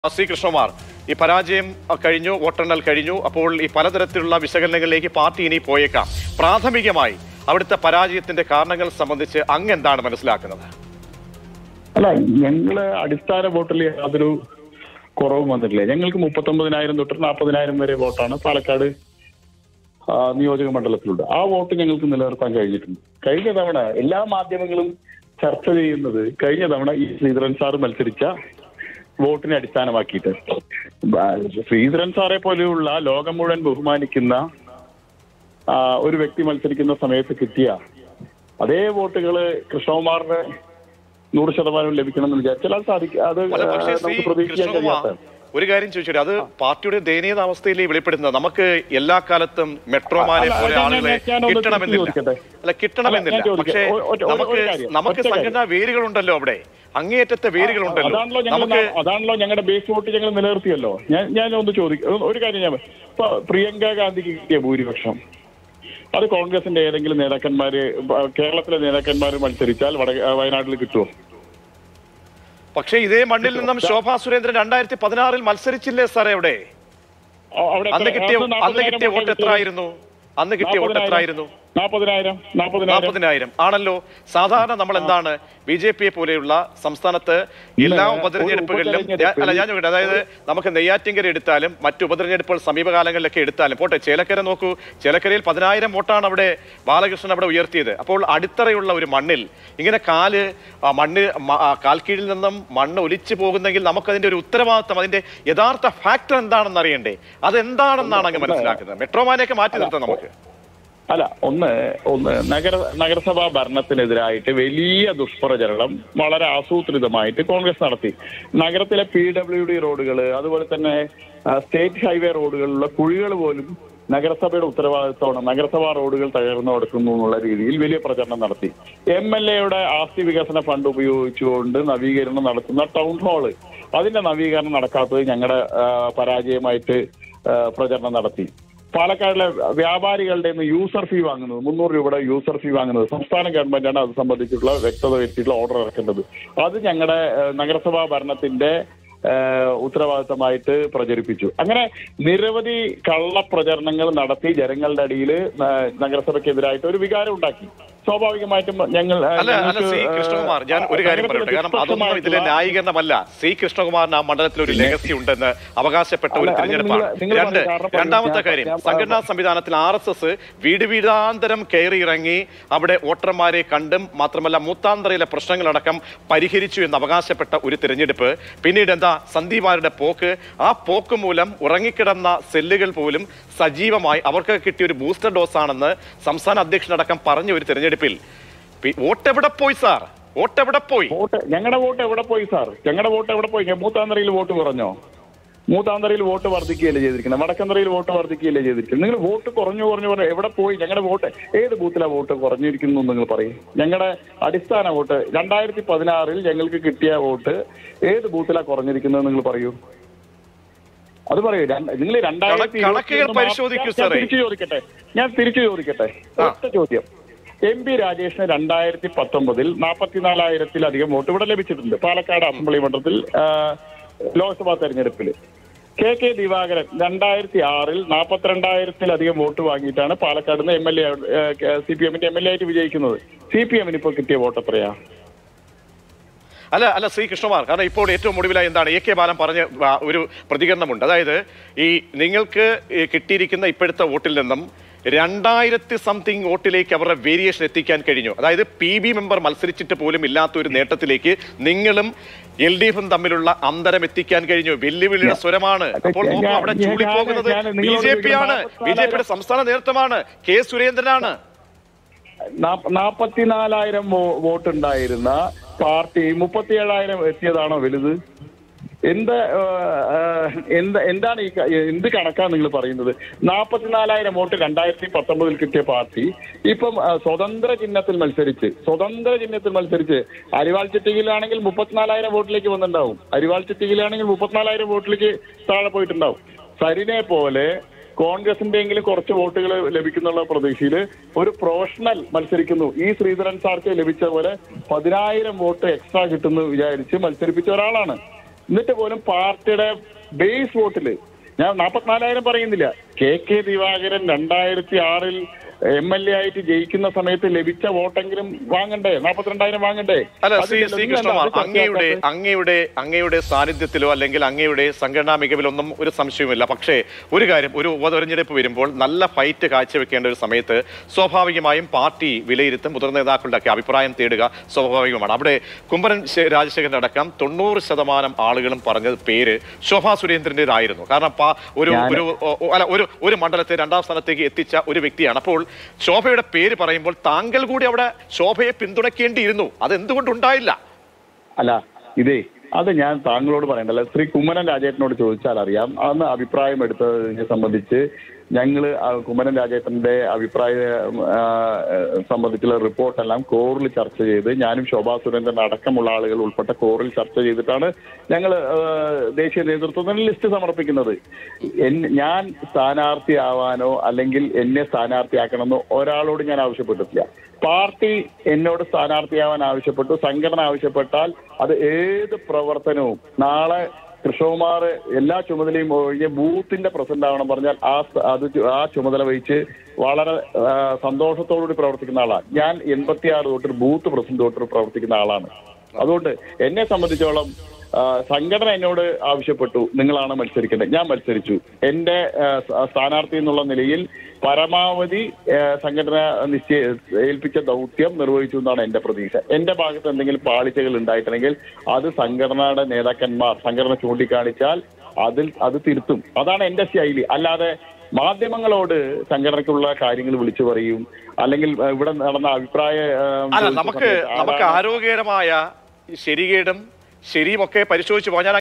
C Krishnakumar ഈ പരാജയം അ, കഴിഞ്ഞു വോട്ടെണ്ണൽ കഴിഞ്ഞു അപ്പോൾ ഈ പലതരത്തിലുള്ള വിശകലനങ്ങളിലേക്ക് പാർട്ടി ഇനി പോയേക്കാം പ്രാഥമികമായി അവിടുത്തെ പരാജയത്തിന്റെ കാരണങ്ങൾ സംബന്ധിച്ച് അങ്ങ് എന്താണ് മനസ്സിലാക്കുന്നത് അല്ല ഞങ്ങള് അടിസ്ഥാന വോട്ടിൽ യാതൊരു കുറവും വന്നിട്ടില്ല ഞങ്ങൾക്ക് മുപ്പത്തൊമ്പതിനായിരം തൊട്ട് നാൽപ്പതിനായിരം വരെ വോട്ടാണ് പാലക്കാട് ആ, നിയോജക മണ്ഡലത്തിലുണ്ട് ആ വോട്ട് ഞങ്ങൾക്ക് നിലനിർത്താൻ കഴിഞ്ഞിട്ടുണ്ട് കഴിഞ്ഞ തവണ എല്ലാ മാധ്യമങ്ങളും ചർച്ച ചെയ്യുന്നത് കഴിഞ്ഞ തവണ ഈ ശ്രീധരൻ സാർ മത്സരിച്ച വോട്ടിനെ അടിസ്ഥാനമാക്കിയിട്ട് ബ- ശ്രീധരൻ സാറെ പോലെയുള്ള ലോകം മുഴുവൻ ബഹുമാനിക്കുന്ന ആ, ഒരു വ്യക്തി മത്സരിക്കുന്ന സമയത്ത് കിട്ടിയ അതേ വോട്ടുകള് കൃഷ്ണകുമാറിന് നൂറ് ശതമാനം ലഭിക്കണമെന്ന് വിചാരിച്ചാൽ അത് സാധിക്കും അത് അല്ല, പക്ഷേ ശ്രീ നമുക്ക് പ്രതീക്ഷിക്കാൻ കൃഷ്ണകുമാർ കഴിയാത്ത ഒരു കാര്യം ചോദിച്ചോട്ടെ അത് പാർട്ടിയുടെ ദയനീയ അവസ്ഥയിലേ വെളിപ്പെടുന്നത് നമുക്ക് എല്ലാ കാലത്തും മെട്രോമാനെ അല്ല, പോലെ ഞാൻ- ആളുകളെ ഞാൻ- ഞാനൊന്ന് കിട്ടണമെന്നില്ല ചോദിക്കട്ടെ. അല്ല കിട്ടണമെന്നില്ല അല്ല, ഞാൻ ചോദിക്കട്ടെ. പക്ഷേ ഒ- ഒറ്റ- ഒരു- നമുക്ക് ഒരു കാര്യം, നമുക്ക് ഒറ്റ കാര്യം. സംഘടനാ വേരുകളുണ്ടല്ലോ അവിടെ അങ്ങേയറ്റത്തെ വേരുകളുണ്ടല്ലോ അതാണല്ലോ ഞങ്ങൾ നമുക്ക് അതാണല്ലോ ഞങ്ങളുടെ ബേസ് വോട്ട് ഞങ്ങൾ നിലനിർത്തിയല്ലോ ഞാൻ ഞാൻ ഒന്ന് ചോദിക്കും ഒരു കാര്യം ഞാൻ ഇപ്പൊ പ്രിയങ്ക ഗാന്ധിക്ക് കിട്ടിയ ഭൂരിപക്ഷം അത് കോൺഗ്രസിന്റെ ഏതെങ്കിലും നേതാക്കന്മാര് ബ- കേരളത്തിലെ നേതാക്കന്മാര് മത്സരിച്ചാൽ വട വയനാട്ടിൽ കിട്ടുമോ പക്ഷേ ഇതേ മണ്ണിൽ നിന്നും ശോഭാ സുരേന്ദ്രൻ രണ്ടായിരത്തി പതിനാറിൽ മത്സരിച്ചില്ലേ സാറേ അവിടെ അ- അവിടെ എത്ര- അന്ന് കിട്ടിയ അന്ന് അന്ന് കിട്ടിയ വോട്ട് നാപ്പതിനായിരം എത്രയായിരുന്നു അന്ന് കിട്ടിയ വോട്ട് എത്രയായിരുന്നു നാപ്പതിനായിരം നാപ്പതിനായിരം നാൽപ്പതിനായിരം ആണല്ലോ സാധാരണ നമ്മൾ എന്താണ് ബി ജെ പിയെ പോലെയുള്ള സംസ്ഥാനത്ത് എല്ലാ ഇന്ന് ഉപതെരഞ്ഞെടുപ്പുകളിലും ഒരു ഉപതെരഞ്ഞെടുപ്പിൽ- അല്ല ഞാൻ ചോദിക്കട്ടെ അതായത് നമുക്ക് നെയ്യാറ്റിങ്കര എടുത്താലും മറ്റു ഉപതെരഞ്ഞെടുപ്പുകൾ സമീപകാലങ്ങളിലൊക്കെ എടുത്താലും പോട്ടെ ചേലക്കര നോക്കൂ ചേലക്കരയിൽ പതിനായിരം വോട്ടാണ് അവിടെ ബാലകൃഷ്ണൻ അവിടെ ഉയർത്തിയത് അപ്പോൾ അടിത്തറയുള്ള ഒരു മണ്ണിൽ ഇങ്ങനെ കാല് ആ, മണ്ണ് മ- ആ, കാൽക്കീഴിൽ നിന്നും മണ്ണ് ഒലിച്ചു പോകുന്നെങ്കിൽ നമുക്കതിന്റെ ഒരു ഉത്തരവാദിത്തം അതിന്റെ യഥാർത്ഥ ഫാക്ടർ എന്താണെന്ന് അറിയണ്ടേ അതെന്താണെന്നാണ് അങ്ങ് മനസ്സിലാക്കുന്നത് മെട്രോമാനെയൊക്കെ മാറ്റി നിർത്താം നമുക്ക് അല്ല ഒന്ന് ഒന്ന് നഗര നഗരസഭാ ഭരണത്തിനെതിരായിട്ട് വലിയ ദുഷ്പ്രചരണം വളരെ ആസൂത്രിതമായിട്ട് കോൺഗ്രസ് നടത്തി നഗരത്തിലെ പി ഡബ്ല്യു ഡി റോഡുകൾ അതുപോലെ തന്നെ ആ, സ്റ്റേറ്റ് ഹൈവേ റോഡുകളിലുള്ള കുഴികൾ പോലും നഗരസഭയുടെ ഉത്തരവാദിത്തമാണ് നഗരസഭാ റോഡുകൾ തകർന്നു കൊടുക്കുന്നു എന്നുള്ള രീതിയിൽ വലിയ പ്രചരണം നടത്തി എം എൽ എയുടെ ആസ്തി വികസന ഫണ്ട് ഉപയോഗിച്ചുകൊണ്ട് നവീകരണം നടത്തുന്ന ടൗൺ ഹാള് അതിന്റെ നവീകരണം നടക്കാത്തത് ഞങ്ങളുടെ ആ, പരാജയമായിട്ട് ആ, പ്രചരണം നടത്തി പാലക്കാടിലെ വ്യാപാരികളുടെ നിന്ന് യൂസർ ഫീ വാങ്ങുന്നത് മുന്നൂറ് രൂപയുടെ യൂസർ ഫീ വാങ്ങുന്നത് സംസ്ഥാന ഗവൺമെന്റാണ് അത് സംബന്ധിച്ചിട്ടുള്ള വ്യക്തത വരുത്തിയിട്ടുള്ള ഓർഡർ ഇറക്കേണ്ടത് അത് ഞങ്ങളുടെ ഏഹ്, നഗരസഭാ ഭരണത്തിന്റെ ഏഹ്, ഉത്തരവാദിത്തമായിട്ട് പ്രചരിപ്പിച്ചു അങ്ങനെ നിരവധി കള്ളപ്രചരണങ്ങൾ നടത്തി ജനങ്ങളുടെ അടിയിൽ നഗരസഭയ്ക്കെതിരായിട്ട് ഒരു വികാരം ഉണ്ടാക്കി സ്വാഭാവികമായിട്ടും ഞങ്ങൾ ഏഹ്, അല്ല അല്ല ഞങ്ങൾക്ക്, സി ഏഹ്, കൃഷ്ണകുമാർ ഞാൻ ഒരു കാര്യം നഗരത്തിലെ പറയട്ടെ കാരണം അതൊന്നും ഇതിലെ നിഷ്പക്ഷമായിട്ടുള്ള- ന്യായീകരണമല്ല സി കൃഷ്ണകുമാറിന് ആ മണ്ഡലത്തിൽ ഒരു ലെഗസി ഉണ്ടെന്ന് അവകാശപ്പെട്ട ഒരു അല്ല, അത് തിരഞ്ഞെടുപ്പാണ് നിങ്ങൾ- നിങ്ങൾ രണ്ട് പറഞ്ഞ കാരണം പറയൂ. രണ്ടാമത്തെ ഞാൻ- കാര്യം ഞാൻ- സംഘടനാ സംവിധാനത്തിൽ ആർ എസ് എസ് വീട് വീടാന്തരം കയറി ഇറങ്ങി അവിടെ വോട്ടർമാരെ കണ്ടും മാത്രമല്ല മൂത്താന്തരയിലെ പ്രശ്നങ്ങളടക്കം പരിഹരിച്ചു എന്ന് അവകാശപ്പെട്ട ഒരു തിരഞ്ഞെടുപ്പ് പിന്നീട് എന്താ സന്ദീപാരുടെ പോക്ക് ആ പോക്ക് മൂലം ഉറങ്ങിക്കിടന്ന സെല്ലുകൾ പോലും സജീവമായി അവർക്ക് കിട്ടിയ ഒരു ബൂസ്റ്റർ ഡോസ് ആണെന്ന് സംസ്ഥാന അധ്യക്ഷനടക്കം പറഞ്ഞ ഒരു തിരഞ്ഞെടുപ്പിൽ പി- വോട്ട് എവിടെ പോയി സാർ വോട്ട് എവിടെ പോയി വോട്ട് ഞങ്ങളുടെ വോട്ട് എവിടെ പോയി സാർ ഞങ്ങളുടെ വോട്ട് എവിടെ പോയി ഞാൻ മൂത്താന്തരയിൽ വോട്ട് കുറഞ്ഞോ മൂത്താന്തരയിൽ വോട്ട് വർദ്ധിക്കുകയല്ലേ ചെയ്തിരിക്കുന്നത് വടക്കന്തരയിൽ വോട്ട് വർദ്ധിക്കുകയല്ലേ ചെയ്തിരിക്കുന്നത് നിങ്ങൾ വോട്ട് കുറഞ്ഞു കുറഞ്ഞു പറഞ്ഞു എവിടെ പോയി ഞങ്ങളുടെ വോട്ട് ഏത് ബൂത്തിലാണ് വോട്ട് കുറഞ്ഞിരിക്കുന്നു എന്ന് നിങ്ങൾ പറയും ഞങ്ങളുടെ അടിസ്ഥാന വോട്ട് രണ്ടായിരത്തി പതിനാറിൽ ഞങ്ങൾക്ക് കിട്ടിയ വോട്ട് ഏത് ബൂത്തിലാണ് കുറഞ്ഞിരിക്കുന്നത് നിങ്ങൾ പറയൂ അത് പറയൂ രണ്ട്- നിങ്ങൾ രണ്ടായിരത്തി കണക്ക് കണക്കുകൾ ഇരുപത്തിയൊന്ന് പരിശോധിക്കൂ ഞാൻ സാറേ. തിരിച്ചു ചോദിക്കട്ടെ ഞാൻ തിരിച്ചു ചോദിക്കട്ടെ ആ. ഒറ്റ ചോദ്യം എം പി രാജേഷിന് രണ്ടായിരത്തി പത്തൊമ്പതിൽ നാൽപ്പത്തിനാലായിരത്തിലധികം വോട്ട് ഇവിടെ ലഭിച്ചിട്ടുണ്ട് പാലക്കാട് അസംബ്ലി മണ്ഡലത്തിൽ ആ, ലോക്സഭാ തെരഞ്ഞെടുപ്പിൽ കെ കെ ദിവാകരൻ രണ്ടായിരത്തി ആറിൽ നാൽപ്പത്തിരണ്ടായിരത്തിലധികം വോട്ട് വാങ്ങിയിട്ടാണ് പാലക്കാട് നിന്ന് M L A C P എമ്മിന്റെ എം എൽ എ ആയിട്ട് വിജയിക്കുന്നത് സി പി എമ്മിന് ഇപ്പോൾ കിട്ടിയ വോട്ട് എത്രയാ അല്ല അല്ല ശ്രീ കൃഷ്ണകുമാർ കാരണം ഇപ്പോൾ ഏറ്റവും ഒടുവിലായി എന്താണ് എ കെ ബാലൻ പറഞ്ഞ ആ, ഒരു പ്രതികരണമുണ്ട് അതായത് ഈ നിങ്ങൾക്ക് ഈ കിട്ടിയിരിക്കുന്ന ഇപ്പോഴത്തെ വോട്ടിൽ നിന്നും രണ്ടായിരത്തി സംതിങ് വോട്ടിലേക്ക് അവരുടെ വേരിയേഷൻ എത്തിക്കാൻ കഴിഞ്ഞു അതായത് പി ബി മെമ്പർ മത്സരിച്ചിട്ട് പോലും ഇല്ലാത്ത ഒരു നേട്ടത്തിലേക്ക് നിങ്ങളും എൽ ഡി എഫും തമ്മിലുള്ള അന്തരം എത്തിക്കാൻ കഴിഞ്ഞു വെല്ലുവിളിയുടെ സ്വരമാണ് അപ്പോൾ നോക്കൂ ഞാൻ- അവിടെ ഞാൻ- ചൂളിപ്പോകുന്നത് ഞാൻ ബി നിങ്ങളോട് ജെ പി ആണ് ചോദിക്കുന്നത് ബി ജെ പിയുടെ സംസ്ഥാന നേതൃത്വമാണ് കെ സുരേന്ദ്രനാണ് നാൽപ്പത്തിനാലായിരം വോട്ട് ഉണ്ടായിരുന്ന പാർട്ടി മുപ്പത്തിയേഴായിരം എത്തിയതാണോ വലുത് എന്ത് ഏഹ്, ഏഹ്, എന്ത് എന്താണ് ഈ ക- എന്ത് കണക്കാണ് നിങ്ങൾ പറയുന്നത് നാൽപ്പത്തിനാലായിരം വോട്ട് രണ്ടായിരത്തി പത്തൊമ്പതിൽ കിട്ടിയ പാർട്ടി ഇപ്പം ഏഹ്, സ്വതന്ത്ര ചിഹ്നത്തിൽ മത്സരിച്ച് സ്വതന്ത്ര ചിഹ്നത്തിൽ മത്സരിച്ച് അരിവാൾ ചിട്ടികയിലാണെങ്കിൽ മുപ്പത്തിനാലായിരം വോട്ടിലേക്ക് വന്നിട്ടുണ്ടാവും അരിവാൾ ചിട്ടികയിലാണെങ്കിൽ മുപ്പത്തിനാലായിരം വോട്ടിലേക്ക് താഴെ പോയിട്ടുണ്ടാവും സരിനെ പോലെ കോൺഗ്രസിന്റെയെങ്കിലും കുറച്ച് വോട്ടുകൾ ലഭിക്കുന്നുള്ള പ്രതീക്ഷയിൽ ഒരു പ്രൊഫഷണൽ മത്സരിക്കുന്നു ഈ ശ്രീധരൻ സാർക്ക് ലഭിച്ച പോലെ പതിനായിരം വോട്ട് എക്സ്ട്രാ കിട്ടുന്നു വിചാരിച്ച് മത്സരിപ്പിച്ച ഒരാളാണ് എന്നിട്ട് പോലും പാർട്ടിയുടെ ബേസ് വോട്ടില് ഞാൻ നാൽപ്പത്തിനാലായിരം പറയുന്നില്ല കെ കെ ദിവാകരൻ രണ്ടായിരത്തി ആറിൽ എം എൽ എ ആയിട്ട് ജയിക്കുന്ന സമയത്ത് ലഭിച്ച വോട്ടെങ്കിലും വാങ്ങണ്ടേ നാൽപ്പത്തിരണ്ടായിരം വാങ്ങണ്ടേ അല്ല ശ്രീ അതില്ലല്ലോ. ശ്രീ നിങ്ങൾ എന്താ കൃഷ്ണകുമാർ അത് അങ്ങയുടെ ചർച്ചയാക്കാത്തത്? അങ്ങയുടെ അങ്ങയുടെ സാന്നിധ്യത്തിലോ അല്ലെങ്കിൽ അങ്ങയുടെ സംഘടനാ മികവിലൊന്നും ഒരു സംശയവുമില്ല പക്ഷേ ഒരു കാര്യം ഒരു ഉപതെരഞ്ഞെടുപ്പ് വരുമ്പോൾ നല്ല ഫൈറ്റ് കാഴ്ചവെക്കേണ്ട ഒരു സമയത്ത് സ്വാഭാവികമായും പാർട്ടി വിലയിരുത്തും മുതിർന്ന നേതാക്കളുടെ ഒക്കെ അഭിപ്രായം തേടുക സ്വാഭാവികമാണ് അവിടെ കുമ്മരൻ ശേ- രാജശേഖരൻ അടക്കം തൊണ്ണൂറ് ശതമാനം ആളുകളും പറഞ്ഞത് പേര് ശോഭാ സുരേന്ദ്രൻ്റെതായിരുന്നു കാരണം പാ- ഒരു ഞാൻ- ഒരു ഓ- ഓ- അല്ല ഒരു ഒരു മണ്ഡലത്തെ രണ്ടാം സ്ഥാനത്തേക്ക് എത്തിച്ച ഒരു വ്യക്തിയാണ് അപ്പോൾ ശോഭയുടെ പേര് പറയുമ്പോൾ താങ്കൾ കൂടി അവിടെ ശോഭയെ പിന്തുണയ്ക്കേണ്ടിയിരുന്നു അത് എന്തുകൊണ്ടുണ്ടായില്ല അല്ല ഇതേ അത് ഞാൻ താങ്കളോട് പറയണ്ടല്ലോ ശ്രീ കുമ്മനം രാജേട്ടനോട് ചോദിച്ചാൽ അറിയാം അന്ന് അഭിപ്രായം എടുത്തതിനെ സംബന്ധിച്ച് ഞങ്ങൾ കുമ്മനം രാജേട്ടന്റെ അഭിപ്രായം ആ, സംബന്ധിച്ചുള്ള റിപ്പോർട്ടെല്ലാം കോറിൽ ചർച്ച ചെയ്ത് ഞാനും ശോഭാ സുരേന്ദ്രൻ അടക്കമുള്ള ആളുകൾ ഉൾപ്പെട്ട കോറിൽ ചർച്ച ചെയ്തിട്ടാണ് ഞങ്ങൾ ദേശീയ നേതൃത്വത്തിന് ലിസ്റ്റ് സമർപ്പിക്കുന്നത് എൻ- ഞാൻ സ്ഥാനാർത്ഥിയാവാനോ അല്ലെങ്കിൽ എന്നെ സ്ഥാനാർത്ഥിയാക്കണമെന്നോ ഒരാളോട് ഞാൻ ആവശ്യപ്പെട്ടിട്ടില്ല പാർട്ടി എന്നോട് സ്ഥാനാർത്ഥിയാവാൻ ആവശ്യപ്പെട്ടു സംഘടന ആവശ്യപ്പെട്ടാൽ അത് ഏത് പ്രവർത്തനവും നാളെ കൃഷ്ണകുമാർ എല്ലാ ചുമതലയും ഒഴിഞ്ഞ് ബൂത്തിന്റെ പ്രസിഡന്റ് ആവണം പറഞ്ഞാൽ ആ സ- അത് ചു- ആ ചുമതല വഹിച്ച് വളരെ ആ, സന്തോഷത്തോടുകൂടി പ്രവർത്തിക്കുന്ന ആളാണ് ഞാൻ എൺപത്തിയാറ് തൊട്ട് ബൂത്ത് പ്രസിഡന്റ് തൊട്ട് പ്രവർത്തിക്കുന്ന ആളാണ് അതുകൊണ്ട് എന്നെ സംബന്ധിച്ചോളം ആ, സംഘടന എന്നോട് ആവശ്യപ്പെട്ടു നിങ്ങളാണ് മത്സരിക്കേണ്ടത് ഞാൻ മത്സരിച്ചു എന്റെ ആ, സ- സ്ഥാനാർത്ഥി എന്നുള്ള നിലയിൽ പരമാവധി ആ, സംഘടന നിശ്ചയ ഏൽപ്പിച്ച ദൗത്യം നിർവഹിച്ചു എന്നാണ് എന്റെ പ്രതീക്ഷ എന്റെ ഭാഗത്ത് എന്തെങ്കിലും പാളിച്ചകൾ ഉണ്ടായിട്ടുണ്ടെങ്കിൽ അത് സംഘടനയുടെ നേതാക്കന്മാർ സംഘടന ചൂണ്ടിക്കാണിച്ചാൽ അതിൽ അത് തിരുത്തും അതാണ് എന്റെ ശൈലി അല്ലാതെ മാധ്യമങ്ങളോട് സംഘടനയ്ക്കുള്ള കാര്യങ്ങൾ വിളിച്ചു പറയും അല്ലെങ്കിൽ ആ, ഇവിടെ നടന്ന അഭിപ്രായ ആ, അല്ല ചോദിച്ച നമുക്ക് സമയത്ത് നമുക്ക് ആരാണ് ആരോഗ്യകരമായ ശരികേടും ശരിയുമൊക്കെ പരിശോധിച്ച് പോകാൻ ഞാൻ